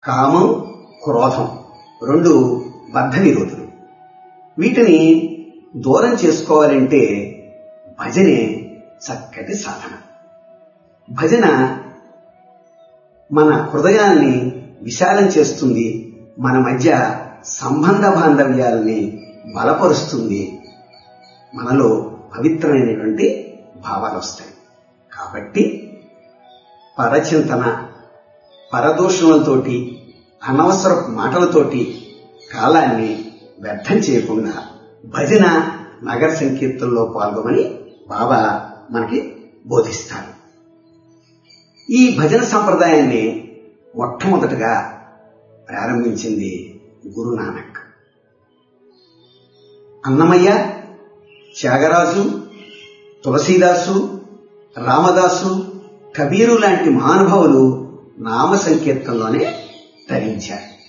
కామం క్రోధం రెండు బద్ధ నిరోధులు వీటిని దూరం చేసుకోవాలంటే భజనే చక్కటి సాధన భజన మన హృదయాల్ని విశాలం చేస్తుంది మన మధ్య సంబంధ బాంధవ్యాల్ని బలపరుస్తుంది మనలో పవిత్రమైనటువంటి భావాలు వస్తాయి కాబట్టి పరచింతన పరదూషణలతోటి అనవసర మాటలతోటి కాలాన్ని వ్యర్థం చేయకుండా భజన నగర సంకీర్తనలో పాల్గొమని బాబా మనకి బోధిస్తారు ఈ భజన సంప్రదాయాన్ని మొట్టమొదటగా ప్రారంభించింది గురునానక్ అన్నమయ్య త్యాగరాజు తులసీదాసు రామదాసు కబీరు లాంటి మహానుభావులు నామ సంకీర్తనలోనే ధరించారు